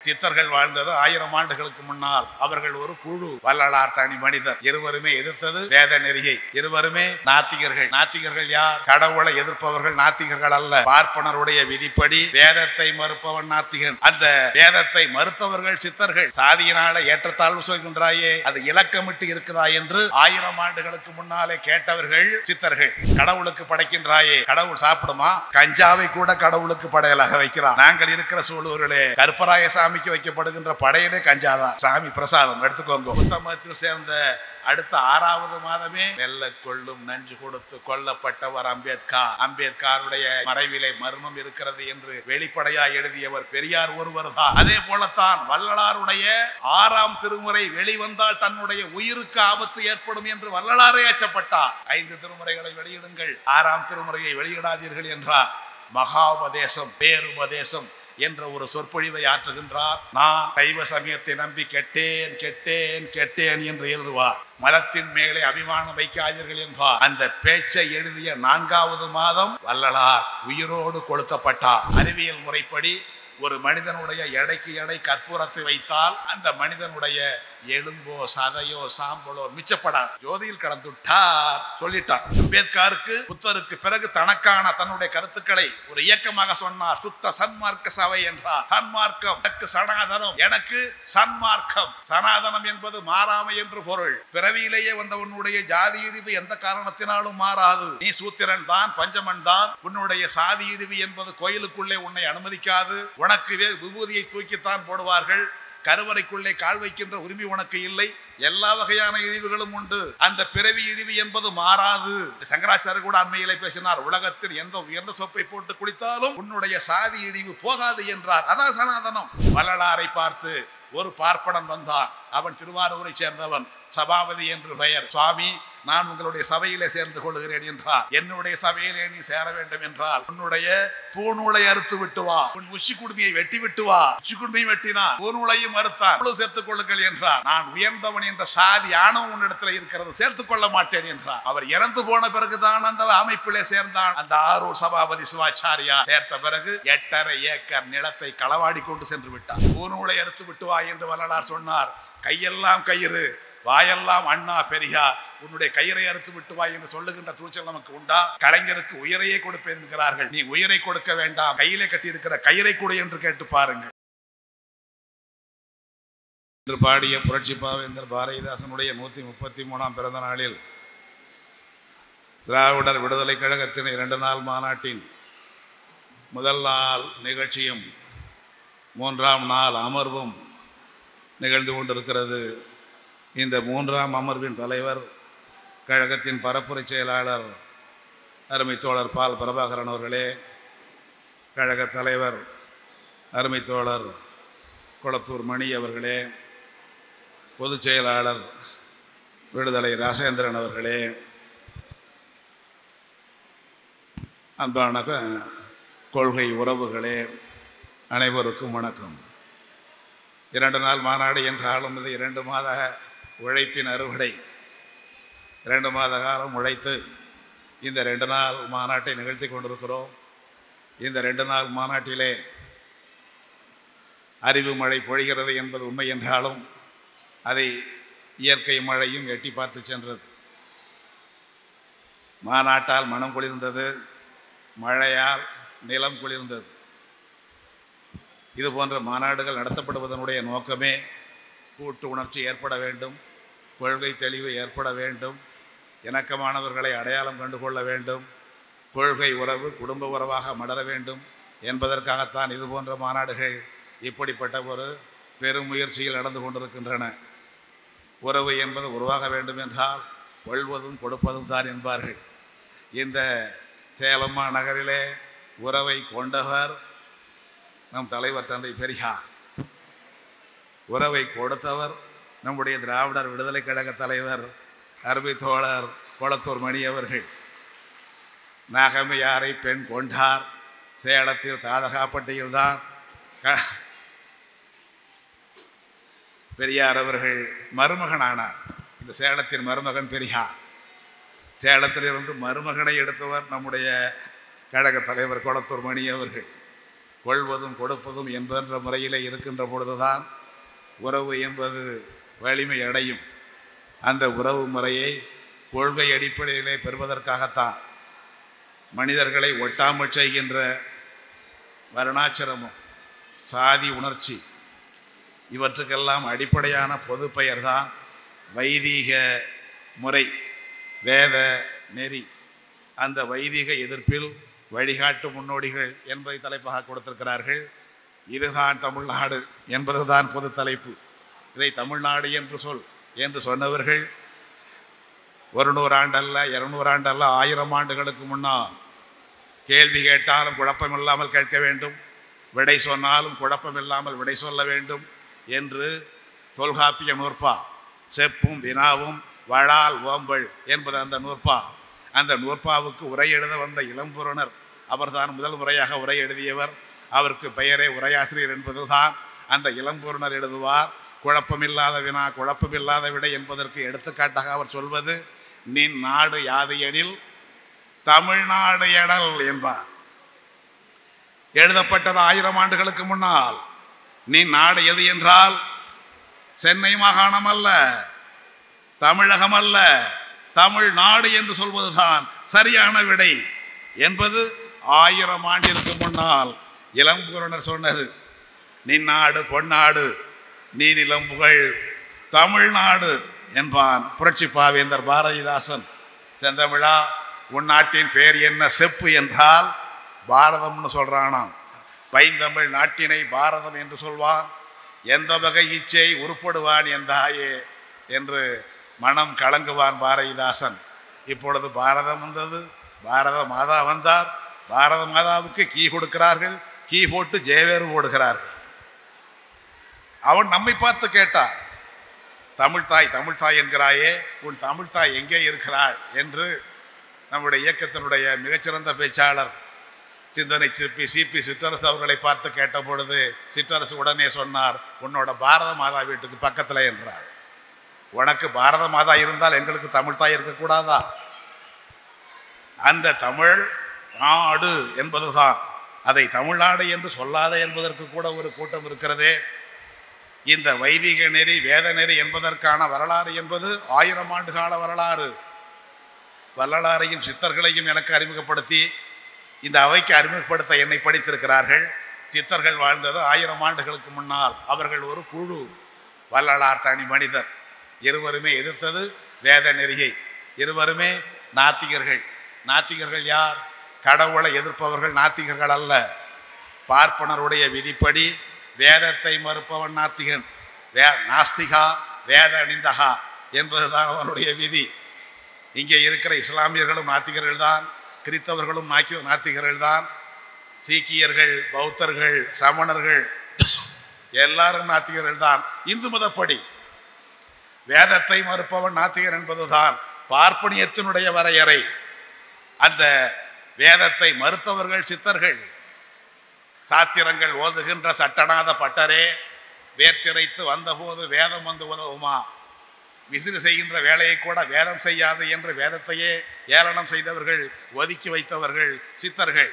சித்தர்கள் வாழ்ந்தது ஆயிரம் ஆண்டுகளுக்கு முன்னால் அவர்கள் ஒரு குழு வள்ளலார் தனி மனிதர் இருவருமே எதிர்த்தது வேத நெறியை இருவருமே நாத்திகர்கள் நாத்திகர்கள் யார் கடவுளை எதிர்ப்பவர்கள் நாத்திகர்கள் அல்ல பார்ப்பனருடைய விதிப்படி வேதத்தை மறுப்பவன் நாத்திகன் அந்த வேதத்தை மறுத்தவர்கள் சித்தர்கள் சாதியினால ஏற்றத்தாழ்வு சொல்கின்றாயே அது இலக்கமிட்டு இருக்குதா என்று ஆயிரம் ஆண்டுகளுக்கு முன்னாலே கேட்டவர்கள் சித்தர்கள் கடவுளுக்கு படைக்கின்றாயே கடவுள் சாப்பிடுமா கஞ்சாவை கூட கடவுளுக்கு படையலாக வைக்கிறான் நாங்கள் இருக்கிற சூழூரிலே கருப்பராய சாமிக்கு வைக்கப்படுகின்ற படையிலே கஞ்சாதான் சாமி பிரசாதம் எடுத்துக்கோங்க புத்த மதத்தில் சேர்ந்த அடுத்த ஆறாவது மாதமே வெல்ல கொள்ளும் நஞ்சு கொடுத்து கொல்லப்பட்டவர் அம்பேத்கர் அம்பேத்கருடைய மறைவிலே மர்மம் இருக்கிறது என்று வெளிப்படையா எழுதியவர் பெரியார் ஒருவர் தான் அதே போலத்தான் வள்ளலாருடைய ஆறாம் திருமுறை வெளிவந்தால் தன்னுடைய உயிருக்கு ஆபத்து ஏற்படும் என்று வள்ளலாரே அச்சப்பட்டார் ஐந்து திருமுறைகளை வெளியிடுங்கள் ஆறாம் திருமுறையை வெளியிடாதீர்கள் என்றார் மகாபதேசம் பேருபதேசம் என்ற ஒரு சொற்பொழிவை ஆற்றுகின்றார் நான் சைவ சமயத்தை நம்பி கெட்டேன் கெட்டேன் கெட்டேன் என்று எழுதுவார் மரத்தின் மேலே அபிமானம் வைக்காதீர்கள் என்பார் அந்த பேச்சை எழுதிய நான்காவது மாதம் வள்ளலார் உயிரோடு கொளுத்தப்பட்டார் அறிவியல் முறைப்படி ஒரு மனிதனுடைய எடைக்கு எடை கற்பூரத்தை வைத்தால் அந்த மனிதனுடைய எலும்போ சதையோ சாம்பலோ மிச்சப்படாது ஜோதியில் கலந்துட்டார் சொல்லிட்டார் அம்பேத்கருக்கு புத்தருக்கு பிறகு தனக்கான தன்னுடைய கருத்துக்களை ஒரு இயக்கமாக சொன்னார் சுத்த சன்மார்க்க சபை என்றார் சன்மார்க்கம் எனக்கு சனாதனம் எனக்கு சன்மார்க்கம் சனாதனம் என்பது மாறாமை என்று பொருள் பிறவியிலேயே வந்தவனுடைய ஜாதி இழிவு எந்த காரணத்தினாலும் மாறாது நீ சூத்திரன் தான் பஞ்சமன் தான் உன்னுடைய சாதி இழிவு என்பது கோயிலுக்குள்ளே உன்னை அனுமதிக்காது உனக்கு வே- விபூதியை தூக்கித்தான் போடுவார்கள் கருவறைக்குள்ளே கால் வைக்கின்ற உரிமை உனக்கு இல்லை எல்லா வகையான இழிவுகளும் உண்டு அந்த பிறவி இழிவு என்பது மாறாது சங்கராச்சாரியர் கூட அண்மையிலே பேசினார் உலகத்தில் எந்த உயர்ந்த சொப்பை போட்டு குளித்தாலும் உன்னுடைய சாதி இழிவு போகாது என்றார் அதான் சனாதனம் வள்ளலாரை பார்த்து ஒரு பார்ப்பனன் வந்தான் அவன் திருவாரூரை சேர்ந்தவன் சபாபதி என்று பெயர் சுவாமி நான் உங்களுடைய சபையிலே சேர்ந்து கொள்கிறேன் என்றார் என்னுடைய சபையிலே நீ சேர வேண்டும் என்றால் உன்னுடைய பூநூலை அறுத்து விட்டு வா உன் உச்சி குடுமையை வெட்டி விட்டு வா உச்சி குடுமையை வெட்டினான் பூநூலையும் அறுத்தான் அவ்வளவு சேர்த்துக் கொள்ளுங்கள் என்றார் நான் உயர்ந்தவன் என்ற சாதி ஆணவம் உன்னிடத்துல இருக்கிறது சேர்த்துக் கொள்ள மாட்டேன் என்றார் அவர் இறந்து போன பிறகுதான் அந்த அமைப்பிலே சேர்ந்தான் அந்த ஆரூர் சபாபதி சிவாச்சாரியா சேர்த்த பிறகு எட்டரை ஏக்கர் நிலத்தை களவாடி கொண்டு சென்று விட்டார் பூநூலை அறுத்து விட்டு வா என்று வள்ளலார் சொன்னார் கையெல்லாம் கயிறு வாயெல்லாம் அண்ணா பெரியார் உன்னுடைய கயிறை அறுத்து விட்டு வா என்று சொல்லுகின்ற துணிச்சல் நமக்கு உண்டா கலைஞருக்கு உயிரையே கொடுப்பேன் என்கிறார்கள் நீ உயிரை கொடுக்க வேண்டாம் கையிலே கட்டி இருக்கிற கயிறை கொடு என்று கேட்டு பாருங்கள் என்று பாடிய புரட்சி பாவேந்தர் பாரதிதாசனுடைய நூத்தி முப்பத்தி மூணாம் பிறந்த நாளில் திராவிடர் விடுதலை கழகத்தின் இரண்டு நாள் மாநாட்டின் முதல் நாள் நிகழ்ச்சியும் மூன்றாம் நாள் அமர்வும் நிகழ்ந்து கொண்டிருக்கிறது இந்த மூன்றாம் அமர்வின் தலைவர் கழகத்தின் பரப்புரை செயலாளர் அருமை தோழர் பால் பிரபாகரன் அவர்களே கழக தலைவர் அருமை தோழர் குளத்தூர் மணி அவர்களே பொதுச் செயலாளர் விடுதலை ராசேந்திரன் அவர்களே அன்பான க- கொள்கை உறவுகளே அனைவருக்கும் வணக்கம் இரண்டு நாள் மாநாடு என்றாலும் இது இரண்டு மாத உழைப்பின் அறுவடை இரண்டு மாத காலம் உழைத்து இந்த ரெண்டு நாள் மாநாட்டை நிகழ்த்தி கொண்டிருக்கிறோம் இந்த ரெண்டு நாள் மாநாட்டிலே அறிவு மழை பொழிகிறது என்பது உண்மை என்றாலும் அதை இயற்கை மழையும் எட்டி பார்த்து சென்றது மாநாட்டால் மனம் குளிர்ந்தது மழையால் நிலம் குளிர்ந்தது இது போன்ற மாநாடுகள் நடத்தப்படுவதனுடைய நோக்கமே கூட்டு உணர்ச்சி ஏற்பட வேண்டும் கொள்கை தெளிவு ஏற்பட வேண்டும் இணக்கமானவர்களை அடையாளம் கண்டு கொள்ள வேண்டும் கொள்கை உறவு குடும்ப உறவாக மலர வேண்டும் என்பதற்காகத்தான் இது போன்ற மாநாடுகள் இப்படிப்பட்ட ஒரு பெரும் முயற்சியில் நடந்து கொண்டிருக்கின்றன உறவு என்பது உருவாக வேண்டும் என்றால் கொள்வதும் கொடுப்பதும் தான் என்பார்கள் இந்த சேலம் நகரிலே உறவை கொண்டவர் நம் தலைவர் தந்தை பெரியார் உறவை கொடுத்தவர் நம்முடைய திராவிடர் விடுதலை கழக தலைவர் அருமை தோழர் கொளத்தூர் மணி அவர்கள் நாகமையாரை பெண் கொண்டார் சேலத்தில் தாதகாப்பட்டியில் தான் க- பெரியார் அவர்கள் மருமகனானார் இந்த சேலத்தின் மருமகன் பெரியார் சேலத்திலிருந்து மருமகனை எடுத்தவர் நம்முடைய கழக தலைவர் கொளத்தூர் மணி அவர்கள் கொள்வதும் கொடுப்பதும் என்பென்ற முறையிலே இருக்கின்ற பொழுதுதான் உறவு என்பது வலிமை அடையும் அந்த உறவு முறையை கொள்கை அடிப்படையிலே பெறுவதற்காகத்தான் மனிதர்களை ஒட்டாமல் செய்கின்ற வருணாச்சிரமம் சாதி உணர்ச்சி இவற்றுக்கெல்லாம் அடிப்படையான பொது பெயர்தான் வைதீக முறை வேத நெறி அந்த வைதிக எதிர்ப்பில் வழிகாட்டு முன்னோடிகள் என்பதை தலைப்பாக கொடுத்திருக்கிறார்கள் இதுதான் தமிழ்நாடு என்பதுதான் பொது தலைப்பு இதை தமிழ்நாடு என்று சொல் என்று சொன்னவர்கள் ஒரு நூறாண்டல்ல இருநூறாண்டல்ல ஆயிரம் ஆண்டுகளுக்கு முன்னால் கேள்வி கேட்டாலும் குழப்பமில்லாமல் கேட்க வேண்டும் விடை சொன்னாலும் குழப்பமில்லாமல் விடை சொல்ல வேண்டும் என்று தொல்காப்பிய நூற்பா செப்பும் வினாவும் வழால் ஓம்பல் என்பது அந்த நூற்பா அந்த நூற்பாவுக்கு உரை எழுத வந்த இளம்புறனர் அவர்தான் முதல் முறையாக உரை எழுதியவர் அவருக்கு பெயரே உரையாசிரியர் என்பதுதான் அந்த இளம்புறனர் எழுதுவார் குழப்பமில்லாத வினா குழப்பமில்லாத விடை என்பதற்கு எடுத்துக்காட்டாக அவர் சொல்வது நின் நாடு யாது எனில் தமிழ்நாடு எடல் என்பார் எழுதப்பட்டது ஆயிரம் ஆண்டுகளுக்கு முன்னால் நீ நாடு எது என்றால் சென்னை மாகாணம் அல்ல தமிழகம் அல்ல தமிழ்நாடு என்று சொல்வதுதான் சரியான விடை என்பது ஆயிரம் ஆண்டிற்கு முன்னால் இளம்பூரணர் சொன்னது நின்னாடு பொன்னாடு நீ நிலம் புகழ் தமிழ்நாடு என்பான் புரட்சி பாவேந்தர் பாரதிதாசன் செந்தமிழா உன் நாட்டின் பேர் என்ன செப்பு என்றால் பாரதம்னு சொல்றானாம் பைந்தமிழ் நாட்டினை பாரதம் என்று சொல்வான் எந்த வகை இச்சை உருப்படுவான் எந்தாயே என்று மனம் கலங்குவான் பாரதிதாசன் இப்பொழுது பாரதம் வந்தது பாரத மாதா வந்தார் பாரத மாதாவுக்கு கீ கொடுக்கிறார்கள் கீ போட்டு ஜெயவேறு போடுகிறார்கள் அவன் நம்மை பார்த்து கேட்டான் தமிழ்தாய் தமிழ்தாய் என்கிறாயே உன் தமிழ்தாய் எங்கே இருக்கிறாள் என்று நம்முடைய இயக்கத்தினுடைய மிகச்சிறந்த பேச்சாளர் சிந்தனை சிற்பி சிபி சிற்றரசு அவர்களை பார்த்து கேட்ட பொழுது சிற்றரசு உடனே சொன்னார் உன்னோட பாரத மாதா வீட்டுக்கு பக்கத்தில் என்றார் உனக்கு பாரத மாதா இருந்தால் எங்களுக்கு தமிழ் தாய் இருக்கக்கூடாதா அந்த தமிழ் நாடு என்பதுதான் அதை தமிழ்நாடு என்று சொல்லாத என்பதற்கு கூட ஒரு கூட்டம் இருக்கிறதே இந்த வைதிக நெறி வேத நெறி என்பதற்கான வரலாறு என்பது ஆயிரம் ஆண்டு கால வரலாறு வரலாறையும் சித்தர்களையும் எனக்கு அறிமுகப்படுத்தி இந்த அவைக்கு அறிமுகப்படுத்த என்னை படித்திருக்கிறார்கள் சித்தர்கள் வாழ்ந்தது ஆயிரம் ஆண்டுகளுக்கு முன்னால் அவர்கள் ஒரு குழு வள்ளலார் தனி மனிதர் இருவருமே எதிர்த்தது வேத நெறியை இருவருமே நாத்திகர்கள் நாத்திகர்கள் யார் கடவுளை எதிர்ப்பவர்கள் நாத்திகர்கள் அல்ல பார்ப்பனருடைய விதிப்படி வேதத்தை மறுப்பவன் நாத்திகன் வே நாஸ்திகா வேத அணிந்தகா என்பதுதான் அவனுடைய விதி இங்கே இருக்கிற இஸ்லாமியர்களும் நாத்திகர்கள் தான் கிறித்தவர்களும் நாக்கி நாத்திகர்கள் தான் சீக்கியர்கள் பௌத்தர்கள் சமணர்கள் எல்லாரும் நாத்திகர்கள் தான் இந்து மதப்படி வேதத்தை மறுப்பவன் நாத்திகர் என்பதுதான் பார்ப்பனியத்தினுடைய வரையறை அந்த வேதத்தை மறுத்தவர்கள் சித்தர்கள் சாத்திரங்கள் ஓதுகின்ற சட்டநாத பட்டரே வேர்த்திரைத்து வந்தபோது வேதம் வந்து உதவுமா விசிறு செய்கின்ற வேலையை கூட வேதம் செய்யாது என்று வேதத்தையே ஏளனம் செய்தவர்கள் ஒதுக்கி வைத்தவர்கள் சித்தர்கள்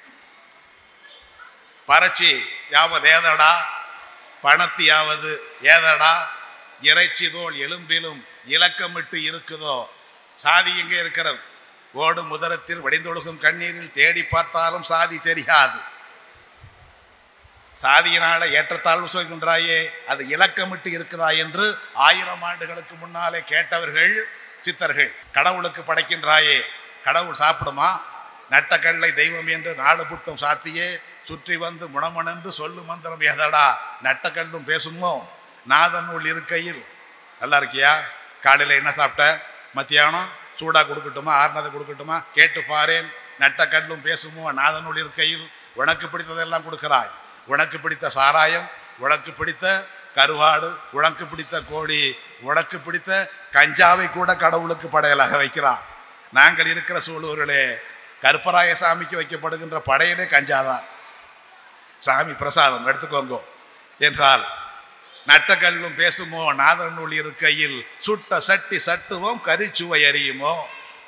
பறச்சி யாவது ஏதடா பணத்து யாவது ஏதடா இறைச்சி தோல் எலும்பிலும் இலக்கமிட்டு இருக்குதோ சாதி எங்கே இருக்கிறது ஓடு முதலத்தில் வடிந்தொழுகும் கண்ணீரில் தேடி பார்த்தாலும் சாதி தெரியாது சாதியினால ஏற்றத்தாழ்வு சொல்கின்றாயே அது இலக்கமிட்டு இருக்குதா என்று ஆயிரம் ஆண்டுகளுக்கு முன்னாலே கேட்டவர்கள் சித்தர்கள் கடவுளுக்கு படைக்கின்றாயே கடவுள் சாப்பிடுமா நட்டக்கல்லை தெய்வம் என்று நாடு புட்டும் சாத்தியே சுற்றி வந்து முணமணென்று சொல்லு மந்திரம் எதடா நட்டக்கல்லும் பேசுமோ நாதனூல் இருக்கையில் நல்லா இருக்கியா காலையில் என்ன சாப்பிட்ட மத்தியானம் சூடாக கொடுக்கட்டுமா ஆறுனதை கொடுக்கட்டுமா கேட்டு பாரேன் நட்டக்கல்லும் பேசுமோ நாதனூல் இருக்கையில் உனக்கு பிடித்ததெல்லாம் கொடுக்கிறாய் உனக்கு பிடித்த சாராயம் உனக்கு பிடித்த கருவாடு உனக்கு பிடித்த கோழி உனக்கு பிடித்த கஞ்சாவை கூட கடவுளுக்கு படையலாக வைக்கிறான் நாங்கள் இருக்கிற சூழூரிலே கருப்பராய சாமிக்கு வைக்கப்படுகின்ற படையிலே கஞ்சாதான் சாமி பிரசாதம் எடுத்துக்கோங்க என்றால் நட்டக்கல்லும் பேசுமோ நாதநூல் இருக்கையில் சுட்ட சட்டி சட்டுவோம் கரிச்சுவை அறியுமோ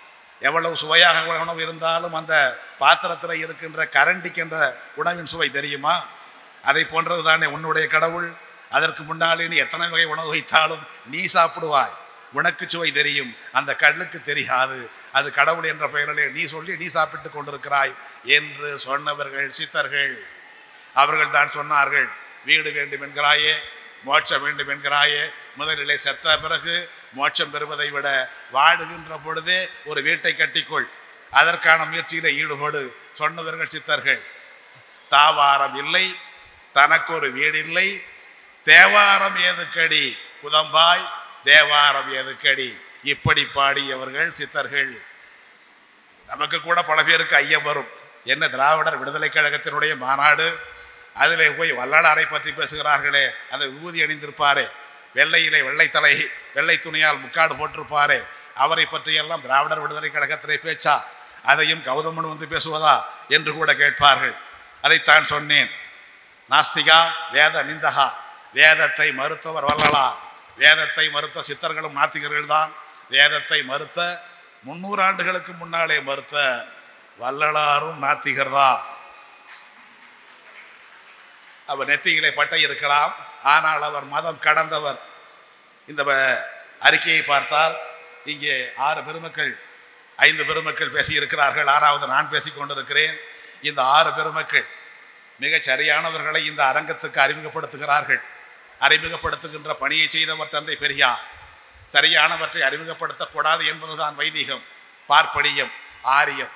எவ்வளவு சுவையாக உணவு இருந்தாலும் அந்த பாத்திரத்தில் இருக்கின்ற கரண்டிக்கு அந்த உணவின் சுவை தெரியுமா அதை போன்றது தானே உன்னுடைய கடவுள் அதற்கு முன்னாலே நீ எத்தனை வகை உணவு வைத்தாலும் நீ சாப்பிடுவாய் உனக்கு சுவை தெரியும் அந்த கல்லுக்கு தெரியாது அது கடவுள் என்ற பெயரிலே நீ சொல்லி நீ சாப்பிட்டு கொண்டிருக்கிறாய் என்று சொன்னவர்கள் சித்தர்கள் அவர்கள் தான் சொன்னார்கள் வீடு வேண்டும் என்கிறாயே மோட்சம் வேண்டும் என்கிறாயே முதலிலே செத்த பிறகு மோட்சம் பெறுவதை விட வாடுகின்ற பொழுதே ஒரு வீட்டை கட்டிக்கொள் அதற்கான முயற்சியில ஈடுபடு சொன்னவர்கள் சித்தர்கள் தாவாரம் இல்லை தனக்கு ஒரு வீடு இல்லை தேவாரம் ஏதுக்கடி புதம்பாய் தேவாரம் ஏதுக்கடி இப்படி பாடியவர்கள் சித்தர்கள் நமக்கு கூட பல பேருக்கு ஐயம் வரும் என்ன திராவிடர் விடுதலை கழகத்தினுடைய மாநாடு அதிலே போய் வல்லாடாரை பற்றி பேசுகிறார்களே அந்த விபூதி அணிந்திருப்பாரே வெள்ளையிலே வெள்ளை தலை வெள்ளை துணியால் முக்காடு போட்டிருப்பாரே அவரை பற்றியெல்லாம் திராவிடர் விடுதலை கழகத்திலே பேச்சா அதையும் கௌதமன் வந்து பேசுவதா என்று கூட கேட்பார்கள் அதைத்தான் சொன்னேன் நாஸ்திகா வேத நிந்தகா வேதத்தை மறுத்தவர் வல்லலா வேதத்தை மறுத்த சித்தர்களும் நாத்திகர்கள் தான் வேதத்தை மறுத்த முன்னூறு ஆண்டுகளுக்கு முன்னாலே மறுத்த வள்ளலாரும் நாத்திகர் தான் அவர் நெத்தியிலே பட்டை இருக்கலாம் ஆனால் அவர் மதம் கடந்தவர் இந்த வ- அறிக்கையை பார்த்தால் இங்கே ஆறு பெருமக்கள் ஐந்து பெருமக்கள் பேசியிருக்கிறார்கள் ஆறாவது நான் பேசிக் கொண்டிருக்கிறேன் இந்த ஆறு பெருமக்கள் மிகச் சரியானவர்களை இந்த அரங்கத்துக்கு அறிமுகப்படுத்துகிறார்கள் அறிமுகப்படுத்துகின்ற பணியை செய்தவர் தந்தை பெரியார் சரியானவற்றை அறிமுகப்படுத்தக்கூடாது என்பதுதான் வைதிகம் பார்ப்பனியம் ஆரியம்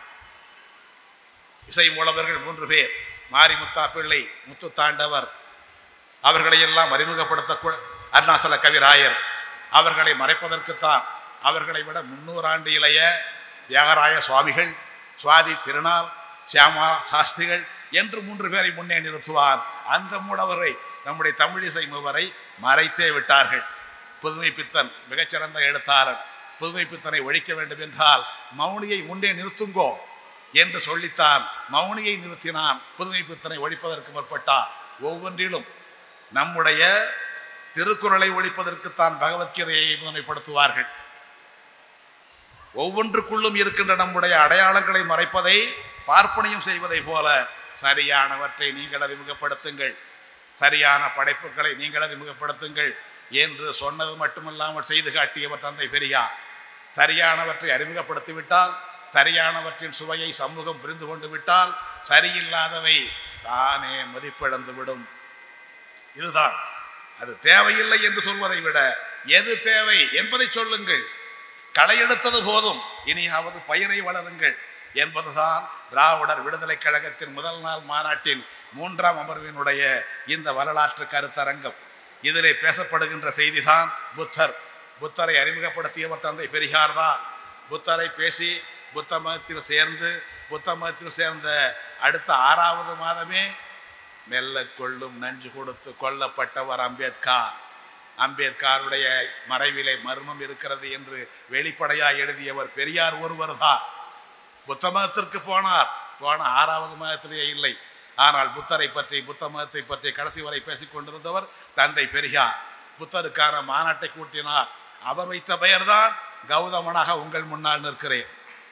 இசை மூலவர்கள் மூன்று பேர் மாரிமுத்தா பிள்ளை முத்து தாண்டவர் அவர்களை எல்லாம் அறிமுகப்படுத்த கு- அருணாசல கவிராயர் அவர்களை மறைப்பதற்குத்தான் அவர்களை விட முன்னூறு ஆண்டு இளைய தியாகராய சுவாமிகள் சுவாதி திருநாள் சியாமா சாஸ்திரிகள் என்று மூன்று பேரை முன்னே நிறுத்துவார் அந்த மூடவரை நம்முடைய தமிழிசை மூவரை மறைத்தே விட்டார்கள் புதுமை பித்தன் மிகச்சிறந்த எழுத்தாளன் புதுமை பித்தனை ஒழிக்க வேண்டும் என்றால் மௌனியை முன்னே நிறுத்துங்கோ என்று சொல்லித்தான் மௌனியை நிறுத்தினான் புதுமை பித்தனை ஒழிப்பதற்கு முற்பட்டான் ஒவ்வொன்றிலும் நம்முடைய திருக்குறளை ஒழிப்பதற்குத்தான் பகவத்கீதையை முதன்மைப்படுத்துவார்கள் ஒவ்வொன்றுக்குள்ளும் இருக்கின்ற நம்முடைய அடையாளங்களை மறைப்பதை பார்ப்பனியம் செய்வதை போல சரியானவற்றை நீங்கள் அறிமுகப்படுத்துங்கள் சரியான படைப்புகளை நீங்கள் அறிமுகப்படுத்துங்கள் என்று சொன்னது மட்டுமில்லாமல் செய்து காட்டியவர் தந்தை பெரியார் சரியானவற்றை அறிமுகப்படுத்திவிட்டால் சரியானவற்றின் சுவையை சமூகம் புரிந்து கொண்டு விட்டால் சரியில்லாதவை தானே மதிப்பிழந்து விடும் இதுதான் அது தேவையில்லை என்று சொல்வதை விட எது தேவை என்பதை சொல்லுங்கள் களை எடுத்தது போதும் இனியாவது பயிரை வளருங்கள் என்பதுதான் திராவிடர் விடுதலை கழகத்தின் முதல் நாள் மாநாட்டின் மூன்றாம் அமர்வினுடைய இந்த வரலாற்று கருத்தரங்கம் இதிலே பேசப்படுகின்ற செய்திதான் புத்தர் புத்தரை அறிமுகப்படுத்தியவர் தந்தை பெரியார் தான் புத்தரை பேசி புத்த மதத்தில் சேர்ந்து புத்த மதத்தில் சேர்ந்த அடுத்த ஆறாவது மாதமே மெல்ல கொள்ளும் நஞ்சு கொடுத்து கொல்லப்பட்டவர் அம்பேத்கர் அம்பேத்கருடைய மறைவிலே மர்மம் இருக்கிறது என்று வெளிப்படையாக எழுதியவர் பெரியார் ஒருவர் தான் புத்த மதத்திற்கு போனார் போன ஆறாவது மதத்திலேயே இல்லை ஆனால் புத்தரை பற்றி புத்த மதத்தை பற்றி கடைசி வரை பேசிக் கொண்டிருந்தவர் தந்தை பெரியார் புத்தருக்கான மாநாட்டை கூட்டினார் அவர் வைத்த பெயர்தான் கௌதமனாக உங்கள் முன்னால் நிற்கிறேன்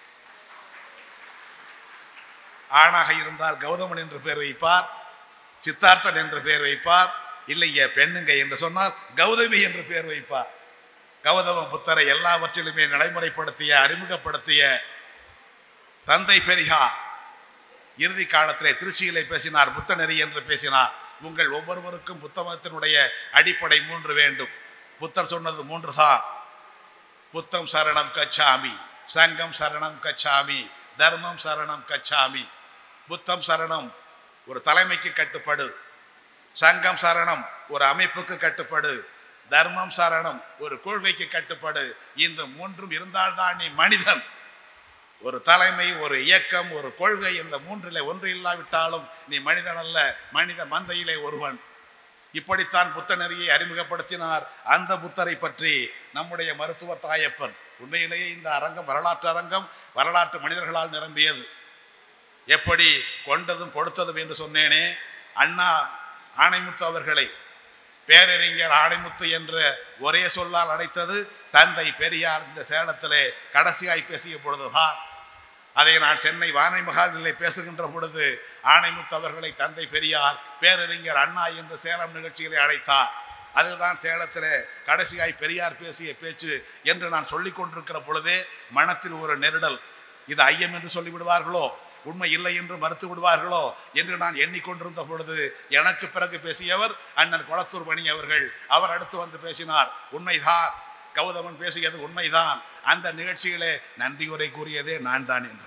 ஆணாக இருந்தால் கௌதமன் என்று பெயர் வைப்பார் சித்தார்த்தன் என்று பெயர் வைப்பார் இல்லைங்க பெண்ணுங்க என்று சொன்னால் கௌதமி என்று பெயர் வைப்பார் கௌதம புத்தரை எல்லாவற்றிலுமே நடைமுறைப்படுத்திய அறிமுகப்படுத்திய தந்தை பெரியார் இறுதி காலத்திலே திருச்சியிலே பேசினார் புத்த நெறி என்று பேசினார் உங்கள் ஒவ்வொருவருக்கும் புத்த மதத்தினுடைய அடிப்படை மூன்று வேண்டும் புத்தர் சொன்னது மூன்று தான் புத்தம் சரணம் கச்சாமி சங்கம் சரணம் கச்சாமி தர்மம் சரணம் கச்சாமி புத்தம் சரணம் ஒரு தலைமைக்கு கட்டுப்படு சங்கம் சரணம் ஒரு அமைப்புக்கு கட்டுப்படு தர்மம் சரணம் ஒரு கொள்கைக்கு கட்டுப்படு இந்த மூன்றும் இருந்தால்தான் நீ மனிதன் ஒரு தலைமை ஒரு இயக்கம் ஒரு கொள்கை இந்த மூன்றிலே ஒன்று இல்லாவிட்டாலும் நீ மனிதன் அல்ல மனித மந்தையிலே ஒருவன் இப்படித்தான் புத்த நெறியை அறிமுகப்படுத்தினார் அந்த புத்தரை பற்றி நம்முடைய மருத்துவர் தாயப்பன் உண்மையிலேயே இந்த அரங்கம் வரலாற்று அரங்கம் வரலாற்று மனிதர்களால் நிரம்பியது எப்படி கொண்டதும் கொடுத்ததும் என்று சொன்னேனே அண்ணா ஆணைமுத்து அவர்களை பேரறிஞர் ஆணைமுத்து என்ற ஒரே சொல்லால் அழைத்தது தந்தை பெரியார் இந்த சேலத்திலே கடைசியாய் பேசிய பொழுதுதான் அதை நான் சென்னை வானை மகாலிலே பேசுகின்ற பொழுது ஆணைமுத்து அவர்களை தந்தை பெரியார் பேரறிஞர் அண்ணா என்று சேலம் நிகழ்ச்சிகளை அழைத்தார் அதுதான் சேலத்திலே கடைசியாய் பெரியார் பேசிய பேச்சு என்று நான் சொல்லிக் கொண்டிருக்கிற பொழுதே மனத்தில் ஒரு நெருடல் இது ஐயம் என்று சொல்லிவிடுவார்களோ உண்மை இல்லை என்று மறுத்து விடுவார்களோ என்று நான் எண்ணிக்கொண்டிருந்த பொழுது எனக்கு பிறகு பேசியவர் அண்ணன் குளத்தூர் மணி அவர்கள் அவர் அடுத்து வந்து பேசினார் உண்மைதான் கௌதமன் பேசியது உண்மைதான் அந்த நிகழ்ச்சியிலே நன்றியுரை கூறியதே நான் தான் என்றார்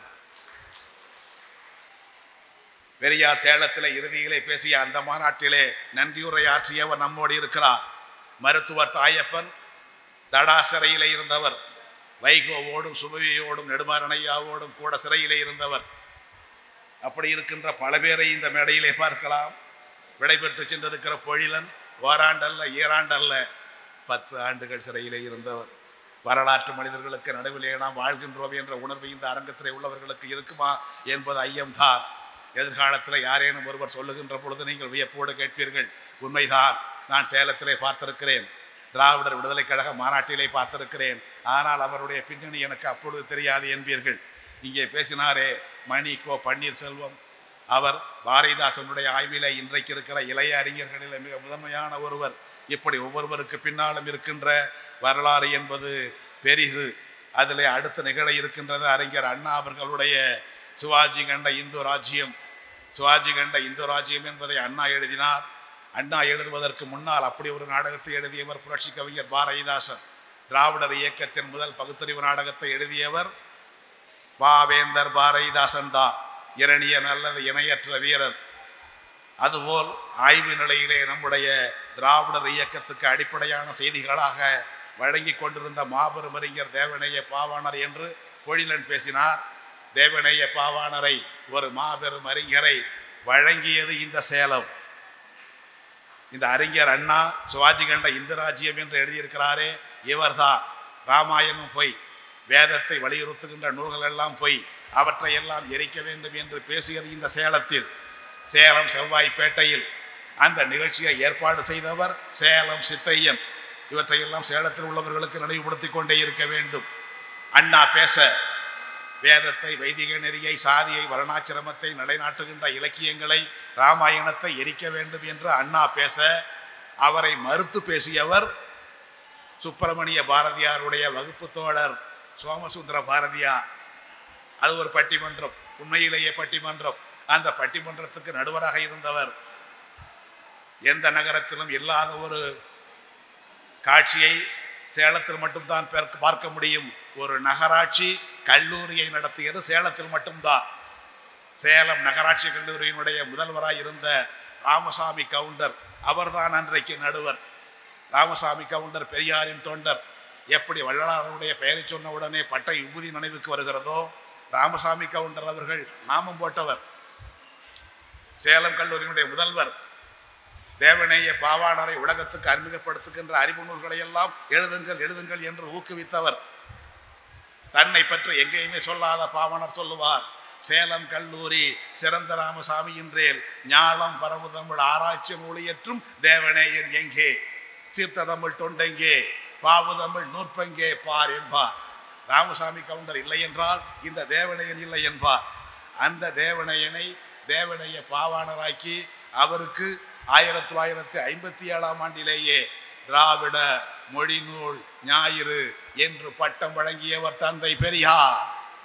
பெரியார் சேலத்திலே இறுதியிலே பேசிய அந்த மாநாட்டிலே நன்றியுரை ஆற்றியவர் நம்மோடு இருக்கிறார் மருத்துவர் தாயப்பன் தடா சிறையிலே இருந்தவர் வைகோவோடும் சுபவியோடும் நெடுமாறனையாவோடும் கூட சிறையிலே இருந்தவர் அப்படி இருக்கின்ற பல பேரை இந்த மேடையிலே பார்க்கலாம் விடைபெற்று சென்றிருக்கிற பொழிலன் ஓராண்டல்ல ஈராண்டல்ல பத்து ஆண்டுகள் சிறையிலே இருந்தவர் வரலாற்று மனிதர்களுக்கு நடுவிலே நாம் வாழ்கின்றோம் என்ற உணர்வு இந்த அரங்கத்திலே உள்ளவர்களுக்கு இருக்குமா என்பது ஐயம்தான் எதிர்காலத்தில் யாரேனும் ஒருவர் சொல்லுகின்ற பொழுது நீங்கள் வியப்போடு கேட்பீர்கள் உண்மைதான் நான் சேலத்திலே பார்த்திருக்கிறேன் திராவிடர் விடுதலை கழக மாநாட்டிலே பார்த்திருக்கிறேன் ஆனால் அவருடைய பின்னணி எனக்கு அப்பொழுது தெரியாது என்பீர்கள் இங்கே பேசினாரே மணி கோ பன்னீர்செல்வம் அவர் பாரதிதாசனுடைய ஆய்விலே இன்றைக்கு இருக்கிற இளைய அறிஞர்களில் மிக முதன்மையான ஒருவர் இப்படி ஒவ்வொருவருக்கு பின்னாலும் இருக்கின்ற வரலாறு என்பது பெரிது அதிலே அடுத்து நிகழ இருக்கின்றது அறிஞர் அண்ணா அவர்களுடைய சிவாஜி கண்ட இந்து ராஜ்யம் சிவாஜி கண்ட இந்து ராஜ்யம் என்பதை அண்ணா எழுதினார் அண்ணா எழுதுவதற்கு முன்னால் அப்படி ஒரு நாடகத்தை எழுதியவர் புரட்சி கவிஞர் பாரதிதாசன் திராவிடர் இயக்கத்தின் முதல் பகுத்தறிவு நாடகத்தை எழுதியவர் பாவேந்தர் பாரதிதாசன் தான் இரணியன் அல்லது இணையற்ற வீரர் அதுபோல் ஆய்வு நிலையிலே நம்முடைய திராவிடர் இயக்கத்துக்கு அடிப்படையான செய்திகளாக வழங்கி கொண்டிருந்த மாபெரும் அறிஞர் தேவனைய பாவாணர் என்று பொழிலன் பேசினார் தேவனைய பாவாணரை ஒரு மாபெரும் அறிஞரை வழங்கியது இந்த சேலம் இந்த அறிஞர் அண்ணா சிவாஜி கண்ட இந்து ராஜ்யம் என்று எழுதியிருக்கிறாரே இவர்தான் ராமாயணம் பொய் வேதத்தை வலியுறுத்துகின்ற நூல்கள் எல்லாம் பொய் அவற்றை எல்லாம் எரிக்க வேண்டும் என்று பேசியது இந்த சேலத்தில் சேலம் செவ்வாய்ப்பேட்டையில் அந்த நிகழ்ச்சியை ஏற்பாடு செய்தவர் சேலம் சித்தையன் இவற்றையெல்லாம் சேலத்தில் உள்ளவர்களுக்கு நினைவுபடுத்திக் கொண்டே இருக்க வேண்டும் அண்ணா பேச வேதத்தை வைதிக நெறியை சாதியை வருணாச்சிரமத்தை நிலைநாட்டுகின்ற இலக்கியங்களை ராமாயணத்தை எரிக்க வேண்டும் என்று அண்ணா பேச அவரை மறுத்து பேசியவர் சுப்பிரமணிய பாரதியாருடைய வகுப்பு தோழர் சோமசுந்தர பாரதியார் அது ஒரு பட்டிமன்றம் உண்மையிலேயே பட்டிமன்றம் அந்த பட்டிமன்றத்துக்கு நடுவராக இருந்தவர் எந்த நகரத்திலும் இல்லாத ஒரு காட்சியை சேலத்தில் மட்டும்தான் பெருக்க- பார்க்க முடியும் ஒரு நகராட்சி கல்லூரியை நடத்தியது சேலத்தில் மட்டும்தான் சேலம் நகராட்சி கல்லூரியினுடைய முதல்வராய் இருந்த ராமசாமி கவுண்டர் அவர்தான் அன்றைக்கு நடுவர் ராமசாமி கவுண்டர் பெரியாரின் தொண்டர் எப்படி வள்ளலாருடைய பெயரை சொன்ன உடனே பட்டை உபுதி நினைவுக்கு வருகிறதோ ராமசாமி கவுண்டர் அவர்கள் நாமம் போட்டவர் சேலம் கல்லூரியினுடைய முதல்வர் தேவநேய பாவாணரை உலகத்துக்கு அறிமுகப்படுத்துகின்ற அறிவு நூல்களை எல்லாம் எழுதுங்கள் எழுதுங்கள் என்று ஊக்குவித்தவர் தன்னை பற்றி எங்கேயுமே சொல்லாத பாவனர் சொல்லுவார் சேலம் கல்லூரி சிறந்த ராமசாமி என்றேல் ஞாலம் பரவு தமிழ் ஆராய்ச்சி மொழியற்றும் தேவநேயன் எங்கே சீர்த்த தமிழ் தொண்டெங்கே பாவு தமிழ் நூற்பெங்கே பார் என்பார் ராமசாமி கவுண்டர் இல்லை என்றால் இந்த தேவனையன் இல்லை என்பார் அந்த தேவனையனை தேவனைய பாவாணராக்கி அவருக்கு ஆயிரத்தி தொள்ளாயிரத்தி ஐம்பத்தி ஏழாம் ஆண்டிலேயே திராவிட மொழி நூல் ஞாயிறு என்று பட்டம் வழங்கியவர் தந்தை பெரியார்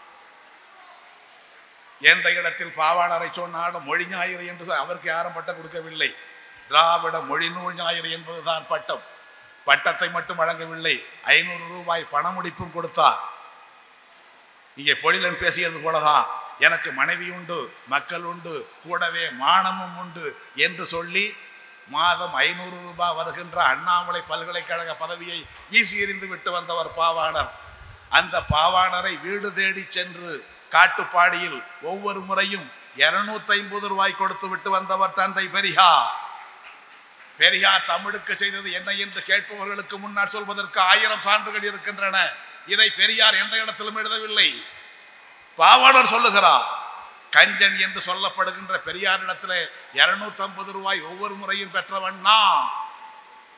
எந்த இடத்தில் பாவாணரை சொன்னாலும் மொழி ஞாயிறு என்று அவருக்கு யாரும் பட்டம் கொடுக்கவில்லை திராவிட மொழி நூல் ஞாயிறு என்பதுதான் பட்டம் பட்டத்தை மட்டும் வழங்கவில்லை ஐநூறு ரூபாய் பணமுடிப்பும் கொடுத்தார் இங்கே பொழிலன் பேசியது போலதான் எனக்கு மனைவி உண்டு மக்கள் உண்டு கூடவே மானமும் உண்டு என்று சொல்லி மாதம் ஐநூறு ரூபாய் வருகின்ற அண்ணாமலை பல்கலைக்கழக பதவியை வீசி எறிந்து விட்டு வந்தவர் பாவாணர் அந்த பாவாணரை வீடு தேடி சென்று காட்டுப்பாடியில் ஒவ்வொரு முறையும் இருநூத்தி ஐம்பது ரூபாய் கொடுத்து விட்டு வந்தவர் தந்தை பெரியார் பெரியார் தமிழுக்கு செய்தது என்ன என்று கேட்பவர்களுக்கு முன்னால் சொல்வதற்கு ஆயிரம் சான்றுகள் இருக்கின்றன இதை பெரியார் எந்த இடத்திலும் எழுதவில்லை பாவாணர் சொல்லுகிறார் கஞ்சன் என்று சொல்லப்படுகின்ற பெரியாரிடத்தில் இருநூத்தி ஐம்பது ரூபாய் ஒவ்வொரு முறையும் பெற்றவன் நான்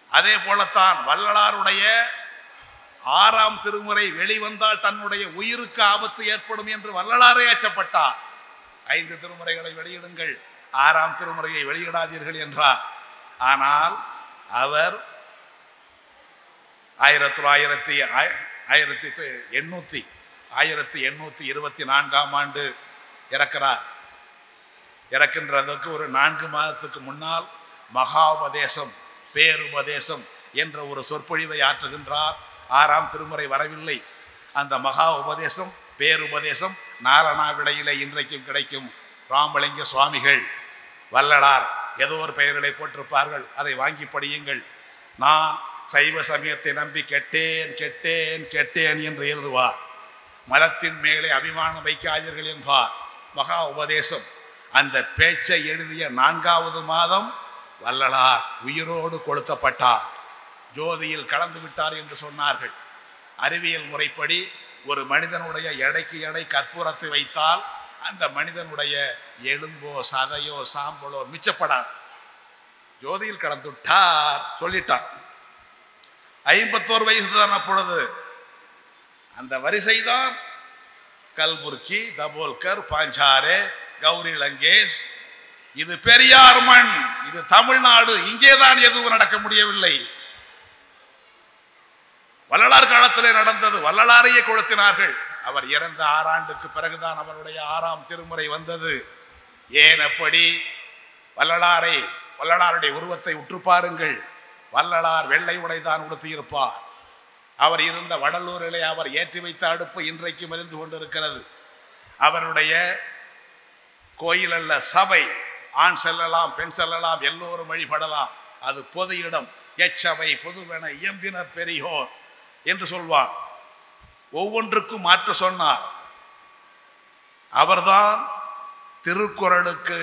அதே போலத்தான் வள்ளலாருடைய ஆறாம் திருமுறை வெளிவந்தால் தன்னுடைய உயிருக்கு ஆபத்து ஏற்படும் என்று வள்ளலாரே அச்சப்பட்டார் ஐந்து திருமுறைகளை வெளியிடுங்கள் ஆறாம் திருமுறையை வெளியிடாதீர்கள் என்றார் ஆனால் அவர் ஆயிரத்தி தொள்ளாயிரத்தி ஆய- ஆயிரத்தி தொ- எண்ணூத்தி ஆயிரத்தி எண்ணூத்தி இருபத்தி நான்காம் ஆண்டு இறக்கிறார் இறக்கின்றதற்கு ஒரு நான்கு மாதத்துக்கு முன்னால் மகாபதேசம் பேருபதேசம் என்ற ஒரு சொற்பொழிவை ஆற்றுகின்றார் ஆறாம் திருமுறை வரவில்லை அந்த மகா உபதேசம் பேருபதேசம் நாரணாவிடையிலே இன்றைக்கும் கிடைக்கும் ராமலிங்க சுவாமிகள் வல்லடார் ஏதோ ஒரு பெயர்களை போட்டிருப்பார்கள் அதை வாங்கி படியுங்கள் நான் சைவ சமயத்தை நம்பி கெட்டேன் கெட்டேன் கெட்டேன் என்று எழுதுவார் மரத்தின் மேலே அபிமானம் வைக்காதீர்கள் என்பார் மகா உபதேசம் அந்த பேச்சை எழுதிய நான்காவது மாதம் வள்ளலார் உயிரோடு கொளுத்தப்பட்டார் ஜோதியில் கலந்து விட்டார் என்று சொன்னார்கள் அறிவியல் முறைப்படி ஒரு மனிதனுடைய எடைக்கு எடை கற்பூரத்தை வைத்தால் அந்த மனிதனுடைய எலும்போ சதையோ சாம்பலோ மிச்சப்படாது ஜோதியில் கலந்து விட்டார் சொல்லிட்டார் ஐம்பத்தோரு வயசு தான் அப்பொழுது அந்த வரிசைதான் கல்புர்கி தபோல்கர் பாஞ்சாரே கௌரி லங்கேஷ் இது பெரியார் மண் இது தமிழ்நாடு இங்கேதான் எதுவும் நடக்க முடியவில்லை வள்ளலார் காலத்திலே நடந்தது வள்ளலாரையே கொளுத்தினார்கள் அவர் இறந்த ஆறாண்டுக்கு பிறகுதான் அவருடைய ஆறாம் திருமுறை வந்தது ஏன் அப்படி வள்ளலாரை வள்ளலாருடைய உருவத்தை உற்று பாருங்கள் வள்ளலார் வெள்ளை உடைதான் உடுத்தியிருப்பார் அவர் இருந்த வடலூரிலே அவர் ஏற்றி வைத்த அடுப்பு இன்றைக்கும் எரிந்து கொண்டிருக்கிறது அவருடைய கோயில் அல்ல சபை ஆண் செல்லலாம் பெண் செல்லலாம் எல்லோரும் வழிபடலாம் அது பொது இடம் எச்சபை பொதுவென இயம்பினர் பெரியோர் என்று சொல்வார் ஒவ்வொன்றுக்கும் மாற்று சொன்னார் அவர்தான் திருக்குறளுக்கு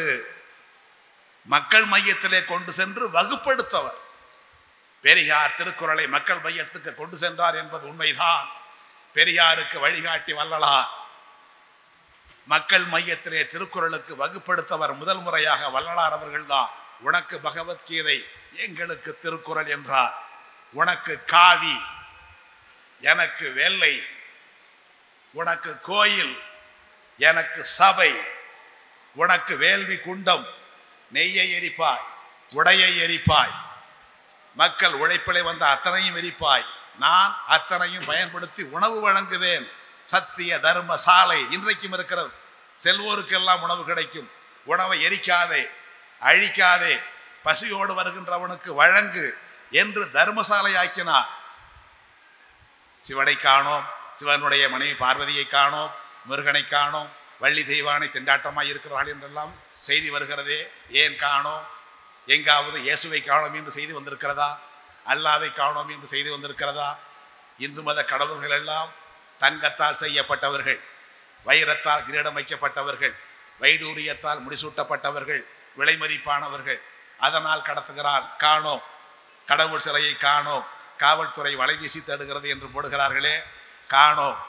மக்கள் மையத்திலே கொண்டு சென்று வகுப்படுத்தவர் பெரியார் திருக்குறளை மக்கள் மையத்துக்கு கொண்டு சென்றார் என்பது உண்மைதான் பெரியாருக்கு வழிகாட்டி வள்ளலார் மக்கள் மையத்திலே திருக்குறளுக்கு வகுப்படுத்தவர் முதல் முறையாக வள்ளலார் அவர்கள்தான் உனக்கு பகவத்கீதை எங்களுக்கு திருக்குறள் என்றார் உனக்கு காவி எனக்கு வெள்ளை உனக்கு கோயில் எனக்கு சபை உனக்கு வேள்வி குண்டம் நெய்யை எரிப்பாய் உடையை எரிப்பாய் மக்கள் உழைப்பிலே வந்த அத்தனையும் எரிப்பாய் நான் அத்தனையும் பயன்படுத்தி உணவு வழங்குவேன் சத்திய தர்ம சாலை இன்றைக்கும் இருக்கிறது செல்வோருக்கெல்லாம் உணவு கிடைக்கும் உணவை எரிக்காதே அழிக்காதே பசியோடு வருகின்றவனுக்கு வழங்கு என்று தர்மசாலை ஆக்கினார் சிவனை காணோம் சிவனுடைய மனைவி பார்வதியை காணோம் முருகனை காணோம் வள்ளி தெய்வானை திண்டாட்டமாய் இருக்கிறார்கள் என்றெல்லாம் செய்தி வருகிறதே ஏன் காணோம் எங்காவது இயேசுவை காணோம் என்று செய்தி வந்திருக்கிறதா அல்லாவை காணோம் என்று செய்தி வந்திருக்கிறதா இந்து மத கடவுள்கள் எல்லாம் தங்கத்தால் செய்யப்பட்டவர்கள் வைரத்தால் கிரீடம் வைக்கப்பட்டவர்கள் வைடூரியத்தால் முடிசூட்டப்பட்டவர்கள் விலை மதிப்பானவர்கள் அதனால் கடத்துகிறான் காணோம் கடவுள் சிலையை காணோம் காவல்துறை வலை வீசி தேடுகிறது என்று போடுகிறார்களே காணோம்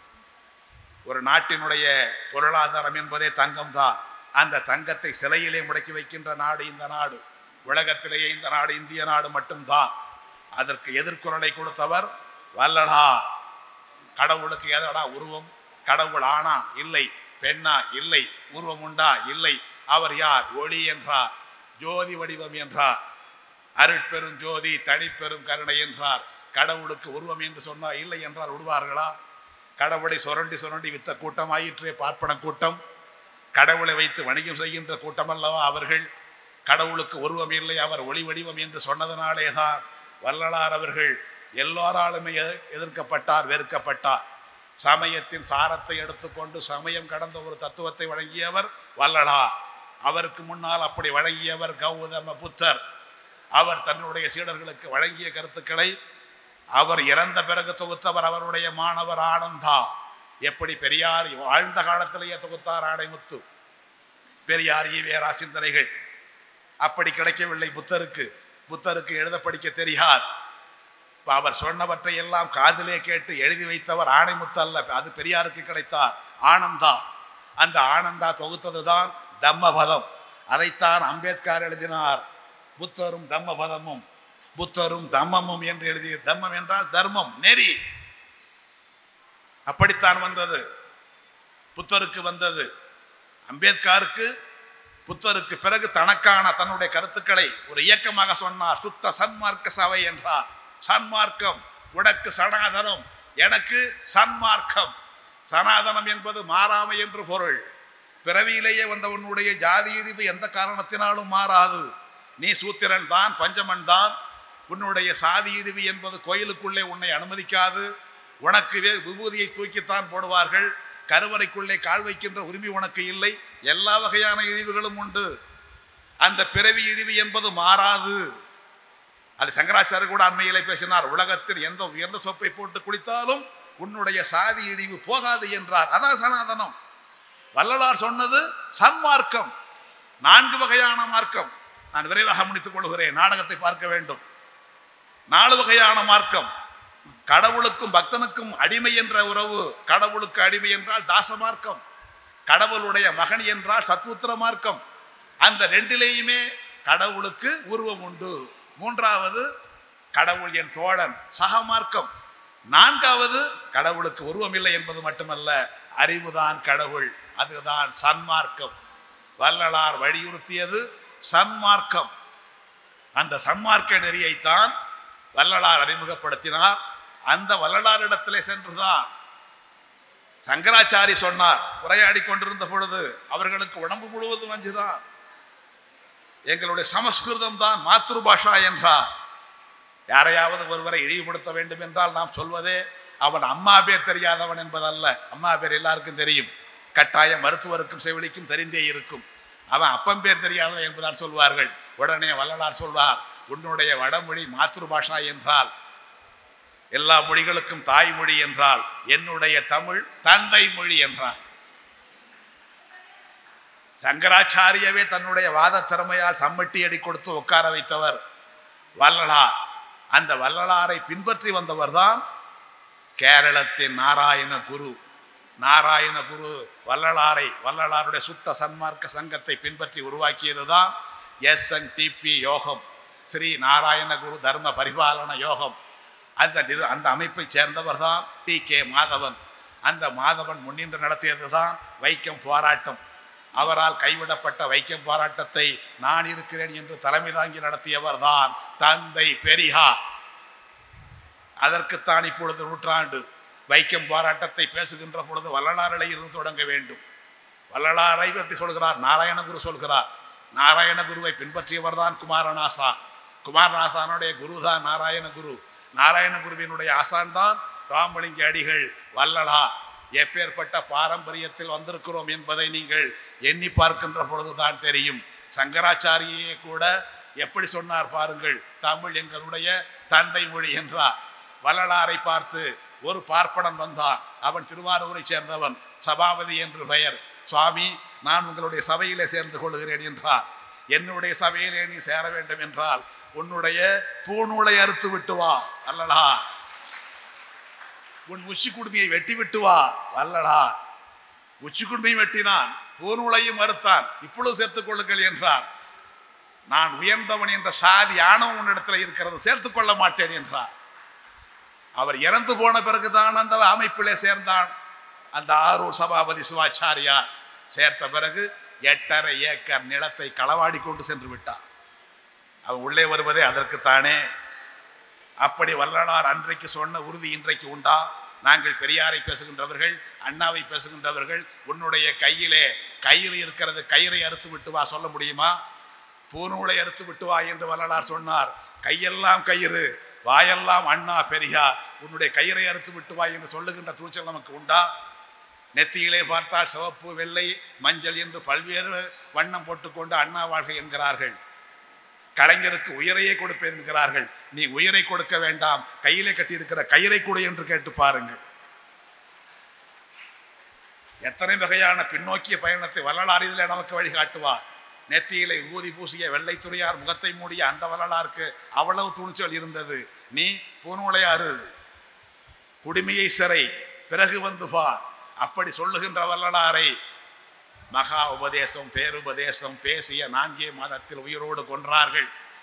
ஒரு நாட்டினுடைய பொருளாதாரம் என்பதே தங்கம் தான் அந்த தங்கத்தை சிலையிலே முடக்கி வைக்கின்ற நாடு இந்த நாடு உலகத்திலேயே இந்த நாடு இந்திய நாடு மட்டும்தான் அதற்கு எதிர்குரலை கொடுத்தவர் வல்லடா கடவுளுக்கு எதடா உருவம் கடவுள் ஆனா இல்லை பெண்ணா இல்லை உருவம் உண்டா இல்லை அவர் யார் ஒளி என்றார் ஜோதி வடிவம் என்றார் அருட்பெரும் ஜோதி தனிப்பெரும் கருணை என்றார் கடவுளுக்கு உருவம் என்று சொன்னால் இல்லை என்றால் விடுவார்களா கடவுளை சுரண்டி சுரண்டி வித்த கூட்டம் ஆயிற்றே பார்ப்பன கூட்டம் கடவுளை வைத்து வணிகம் செய்கின்ற கூட்டம் அல்லவா அவர்கள் கடவுளுக்கு உருவம் இல்லை அவர் ஒளி வடிவம் என்று சொன்னதனாலே தான் வள்ளலார் அவர்கள் எல்லாராலுமே எ- எதிர்க்கப்பட்டார் வெறுக்கப்பட்டார் சமயத்தின் சாரத்தை எடுத்துக்கொண்டு சமயம் கடந்த ஒரு தத்துவத்தை வழங்கியவர் வள்ளலார் அவருக்கு முன்னால் அப்படி வழங்கியவர் கௌதம புத்தர் அவர் தன்னுடைய சீடர்களுக்கு வழங்கிய கருத்துக்களை அவர் இறந்த பிறகு தொகுத்தவர் அவருடைய மாணவர் ஆனந்தா எப்படி பெரியார் வாழ்ந்த காலத்திலேயே தொகுத்தார் ஆடைமுத்து பெரியார் ஈவேரா சிந்தனைகள் அப்படி கிடைக்கவில்லை புத்தருக்கு புத்தருக்கு எழுத படிக்க தெரியாது இப்ப அவர் சொன்னவற்றை எல்லாம் காதிலே கேட்டு எழுதி வைத்தவர் ஆணைமுத்து அல்ல அது பெரியாருக்கு கிடைத்தார் ஆனந்தா அந்த ஆனந்தா தொகுத்ததுதான் தம்மபதம் அதைத்தான் அம்பேத்கர் எழுதினார் புத்தரும் தம்மபதமும் புத்தரும் தம்மமும் என்று எழுதிய தம்மம் என்றால் தர்மம் நெறி அப்படித்தான் வந்தது புத்தருக்கு வந்தது அம்பேத்கருக்கு புத்தருக்கு பிறகு தனக்கான தன்னுடைய கருத்துக்களை ஒரு இயக்கமாக சொன்னார் சுத்த சன்மார்க்க சபை என்றார் சன்மார்க்கம் உனக்கு சனாதனம் எனக்கு சன்மார்க்கம் சனாதனம் என்பது மாறாமை என்று பொருள் பிறவியிலேயே வந்த உன்னுடைய ஜாதி இழிவு எந்த காரணத்தினாலும் மாறாது நீ சூத்திரன் தான் பஞ்சமன் தான் உன்னுடைய சாதி இழிவு என்பது கோயிலுக்குள்ளே உன்னை அனுமதிக்காது உனக்கு வே- விபூதியை தூக்கித்தான் போடுவார்கள் கருவறைக்குள்ளே கால் வைக்கின்ற உரிமை உனக்கு இல்லை எல்லா வகையான இழிவுகளும் உண்டு அந்த பிறவி இழிவு என்பது மாறாது அது சங்கராச்சாரியர் கூட அண்மையிலே பேசினார் உலகத்தில் எந்த உயர்ந்த சொப்பை போட்டு குளித்தாலும் உன்னுடைய சாதி இழிவு போகாது என்றார் அதான் சனாதனம் வள்ளலார் சொன்னது சன்மார்க்கம் நான்கு வகையான மார்க்கம் நான் விரைவாக முடித்துக் கொள்கிறேன் நாடகத்தை பார்க்க வேண்டும் நாலு வகையான மார்க்கம் கடவுளுக்கும் பக்தனுக்கும் அடிமை என்ற உறவு கடவுளுக்கு அடிமை என்றால் தாச மார்க்கம் கடவுளுடைய மகன் என்றால் சத்புத்திர மார்க்கம் அந்த ரெண்டிலேயுமே கடவுளுக்கு உருவம் உண்டு மூன்றாவது கடவுள் என் தோழன் சகமார்க்கம் நான்காவது கடவுளுக்கு உருவம் இல்லை என்பது மட்டுமல்ல அறிவுதான் கடவுள் அதுதான் சன்மார்க்கம் வள்ளலார் வலியுறுத்தியது சன்மார்க்கம் அந்த சன்மார்க்க நெறியைத்தான் வள்ளலார் அறிமுகப்படுத்தினார் அந்த வள்ளலாரிடத்திலே சென்றுதான் சங்கராச்சாரி சொன்னார் உரையாடி கொண்டிருந்த பொழுது அவர்களுக்கு உடம்பு முழுவதும் அஞ்சுதான் எங்களுடைய சமஸ்கிருதம் தான் மாத்ரு பாஷா என்றார் யாரையாவது ஒருவரை இழிவுபடுத்த வேண்டும் என்றால் நாம் சொல்வதே அவன் அம்மா பேர் தெரியாதவன் என்பதல்ல அம்மா பேர் எல்லாருக்கும் தெரியும் கட்டாயம் மருத்துவருக்கும் செவிலிக்கும் தெரிந்தே இருக்கும் அவன் அப்பம் பேர் தெரியாதவன் என்பதால் சொல்வார்கள் உடனே வள்ளலார் சொல்வார் உன்னுடைய வடமொழி மாத்ரு பாஷா என்றால் எல்லா மொழிகளுக்கும் தாய்மொழி என்றால் என்னுடைய தமிழ் தந்தை மொழி என்றார் சங்கராச்சாரியவே தன்னுடைய வாத திறமையால் சம்மட்டி அடி கொடுத்து உட்கார வைத்தவர் வள்ளலார் அந்த வள்ளலாரை பின்பற்றி வந்தவர்தான் கேரளத்தின் நாராயண குரு நாராயண குரு வள்ளலாரை வள்ளலாருடைய சுத்த சன்மார்க்க சங்கத்தை பின்பற்றி உருவாக்கியதுதான் எஸ் என் டிபி யோகம் ஸ்ரீ நாராயண குரு தர்ம பரிபாலன யோகம் அந்த நிறு- அந்த அமைப்பை சேர்ந்தவர் தான் டி கே மாதவன் அந்த மாதவன் முன்னின்று நடத்தியது தான் வைக்கம் போராட்டம் அவரால் கைவிடப்பட்ட வைக்கம் போராட்டத்தை நான் இருக்கிறேன் என்று தலைமை தாங்கி நடத்தியவர் தான் தந்தை பெரியார் அதற்குத்தான் இப்பொழுது நூற்றாண்டு வைக்கம் போராட்டத்தை பேசுகின்ற பொழுது வள்ளலாரிலே இருந்து தொடங்க வேண்டும் வள்ளலாரை பற்றி சொல்கிறார் நாராயணகுரு சொல்கிறார் நாராயணகுருவை பின்பற்றியவர் தான் குமாரநாசா குமாரநாசானுடைய குரு தான் நாராயணகுரு நாராயணகுருவினுடைய ஆசான் தான் ராமலிங்க அடிகள் வள்ளலா எப்பேற்பட்ட பாரம்பரியத்தில் வந்திருக்கிறோம் என்பதை நீங்கள் எண்ணி பார்க்கின்ற பொழுதுதான் தெரியும் சங்கராச்சாரியே கூட எப்படி சொன்னார் பாருங்கள் தமிழ் எங்களுடைய தந்தை மொழி என்றார் வள்ளலாரை பார்த்து ஒரு பார்ப்பனன் வந்தான் அவன் திருவாரூரை சேர்ந்தவன் சபாபதி என்று பெயர் சுவாமி நான் உங்களுடைய சபையிலே சேர்ந்து கொள்கிறேன் என்றார் என்னுடைய சபையிலே நீ சேர வேண்டும் என்றால் உன்னுடைய பூநூலை அறுத்து விட்டு வா அல்லடா உன் உச்சி குடுமையை வெட்டி விட்டு வா வல்லடா உச்சி குடுமையை வெட்டினான் பூநூலையும் மறுத்தான் இப்பொழுது சேர்த்துக் கொள்ளுங்கள் என்றான் நான் உயர்ந்தவன் என்ற சாதி ஆணவம் உன்னிடத்தில் இருக்கிறது சேர்த்துக் கொள்ள மாட்டேன் என்றார் அவர் இறந்து போன பிறகுதான் அந்த அமைப்பிலே சேர்ந்தான் அந்த ஆரூர் சபாபதி சிவாச்சாரியார் சேர்த்த பிறகு எட்டரை ஏக்கர் நிலத்தை களவாடி கொண்டு சென்று விட்டார் அவன் உள்ளே வருவதே அதற்குத்தானே அப்படி வள்ளலார் அன்றைக்கு சொன்ன உறுதி இன்றைக்கு உண்டா நாங்கள் பெரியாரை பேசுகின்றவர்கள் அண்ணாவை பேசுகின்றவர்கள் உன்னுடைய கையிலே கயிறு இருக்கிறது கயிறை அறுத்து விட்டு வா சொல்ல முடியுமா பூநூலை அறுத்து விட்டு வா என்று வள்ளலார் சொன்னார் கையெல்லாம் கயிறு வாயெல்லாம் அண்ணா பெரியார் உன்னுடைய கயிறை அறுத்து விட்டு வா என்று சொல்லுகின்ற துணிச்சல் நமக்கு உண்டா நெத்தியிலே பார்த்தால் சிவப்பு வெள்ளை மஞ்சள் என்று பல்வேறு வண்ணம் போட்டுக்கொண்டு அண்ணா வாழ்க என்கிறார்கள் கலைஞருக்கு உயிரையே கொடுப்பேன் என்கிறார்கள் நீ உயிரை கொடுக்க வேண்டாம் கையிலே கட்டியிருக்கிற கயிறை கொடு என்று கேட்டு பாருங்கள் எத்தனை வகையான பின்னோக்கிய பயணத்தை வள்ளலார் இதில் நமக்கு வழிகாட்டுவார் நெத்தியிலே ஊதி பூசிய வெள்ளை துறையார் முகத்தை மூடிய அந்த வள்ளலாருக்கு அவ்வளவு துணிச்சல் இருந்தது நீ பூநூலையாறு குடுமையை சிறை பிறகு வந்து பார் அப்படி சொல்லுகின்ற வள்ளலாரை மகா உபதேசம் பேருபதேசம் பேசிய நான்கே மாதத்தில் உயிரோடு கொன்றார்கள்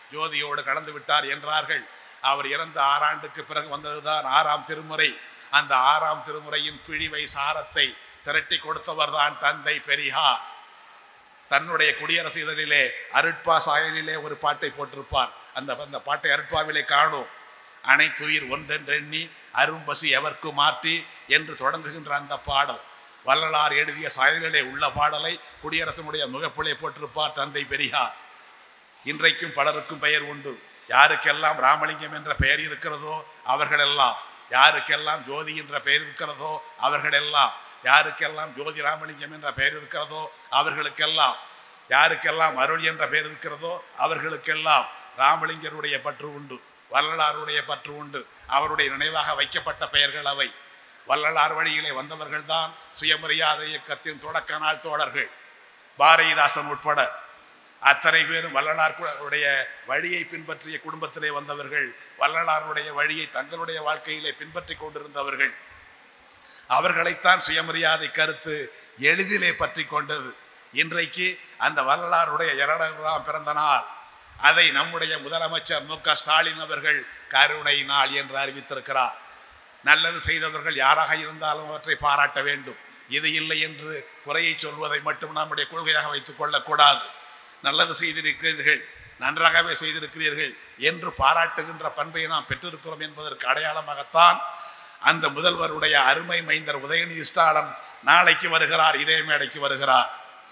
ஜோதியோடு கலந்து விட்டார் என்றார்கள் அவர் இறந்த ஆறாண்டுக்கு பிறகு வந்ததுதான் ஆறாம் திருமுறை அந்த ஆறாம் திருமுறையின் பிழிவை சாரத்தை திரட்டி கொடுத்தவர் தான் தந்தை பெரியார் தன்னுடைய குடியரசு இதழிலே அருட்பா சாயலிலே ஒரு பாட்டை போட்டிருப்பார் அந்த அந்த பாட்டை அருட்பாவிலே காணும் அனைத்துயிர் ஒன்றென்றெண்ணி அரும்பசி எவர்க்கு மாற்றி என்று தொடங்குகின்ற அந்த பாடல் வள்ளலார் எழுதிய சாயலிலே உள்ள பாடலை குடியரசனுடைய முகப்பிலே போட்டிருப்பார் தந்தை பெரியார் இன்றைக்கும் பலருக்கும் பெயர் உண்டு யாருக்கெல்லாம் ராமலிங்கம் என்ற பெயர் இருக்கிறதோ அவர்களெல்லாம் யாருக்கெல்லாம் ஜோதி என்ற பெயர் இருக்கிறதோ அவர்களெல்லாம் யாருக்கெல்லாம் ஜோதி ராமலிங்கம் என்ற பெயர் இருக்கிறதோ அவர்களுக்கெல்லாம் யாருக்கெல்லாம் அருள் என்ற பெயர் இருக்கிறதோ அவர்களுக்கெல்லாம் ராமலிங்கருடைய பற்று உண்டு வள்ளலாருடைய பற்று உண்டு அவருடைய நினைவாக வைக்கப்பட்ட பெயர்கள் அவை வள்ளலார் வழியிலே வந்தவர்கள் தான் சுயமரியாதை இயக்கத்தின் தொடக்க நாள் தோழர்கள் பாரதிதாசன் உட்பட அத்தனை பேரும் வள்ளலார் கு- உடைய வழியை பின்பற்றிய குடும்பத்திலே வந்தவர்கள் வள்ளலாருடைய வழியை தங்களுடைய வாழ்க்கையிலே பின்பற்றி கொண்டிருந்தவர்கள் அவர்களைத்தான் சுயமரியாதை கருத்து எளிதிலே பற்றி கொண்டது இன்றைக்கு அந்த வள்ளலாருடைய இரண்டாம் பிறந்த நாள் அதை நம்முடைய முதலமைச்சர் மு க ஸ்டாலின் அவர்கள் கருணை நாள் என்று அறிவித்திருக்கிறார் நல்லது செய்தவர்கள் யாராக இருந்தாலும் அவற்றை பாராட்ட வேண்டும் இது இல்லை என்று குறையை சொல்வதை மட்டும் நம்முடைய கொள்கையாக வைத்துக் கொள்ளக்கூடாது நல்லது செய்திருக்கிறீர்கள் நன்றாகவே செய்திருக்கிறீர்கள் என்று பாராட்டுகின்ற பண்பை நாம் பெற்றிருக்கிறோம் என்பதற்கு அடையாளமாகத்தான் அந்த முதல்வருடைய அருமை மைந்தர் உதயநிதி ஸ்டாலின் நாளைக்கு வருகிறார் இதே மேடைக்கு வருகிறார்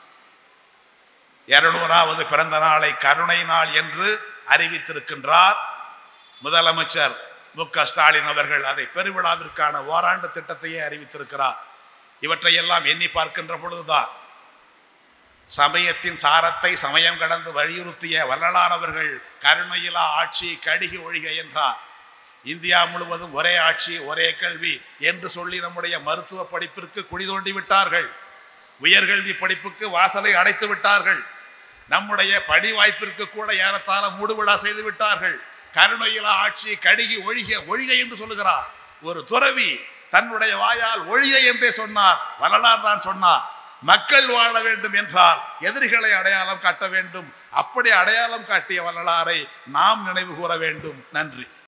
இருநூறாவது பிறந்த நாளை கருணை நாள் என்று அறிவித்திருக்கின்றார் முதலமைச்சர் மு க ஸ்டாலின் அவர்கள் அதை பெருவிழாவிற்கான ஓராண்டு திட்டத்தையே அறிவித்திருக்கிறார் இவற்றையெல்லாம் எண்ணி பார்க்கின்ற பொழுதுதான் சமயத்தின் சாரத்தை சமயம் கடந்து வலியுறுத்திய வள்ளலார் அவர்கள் கருணையிலா ஆட்சி கடிகி ஒழிக என்றார் இந்தியா முழுவதும் ஒரே ஆட்சி ஒரே கல்வி என்று சொல்லி நம்முடைய மருத்துவ படிப்பிற்கு குழி தோண்டி விட்டார்கள் உயர்கல்வி படிப்புக்கு வாசலை அடைத்து விட்டார்கள் நம்முடைய பணி வாய்ப்பிற்கு கூட ஏறத்தாழ மூடுவிழா செய்து விட்டார்கள் கருணையிலா ஆட்சி கடிகி ஒழிக ஒழிக என்று சொல்லுகிறார் ஒரு துறவி தன்னுடைய வாயால் ஒழிக என்றே சொன்னார் வரலாறு தான் சொன்னார் மக்கள் வாழ வேண்டும் என்றால் எதிரிகளை அடையாளம் காட்ட வேண்டும் அப்படி அடையாளம் காட்டிய வரலாறை நாம் நினைவு கூற வேண்டும் நன்றி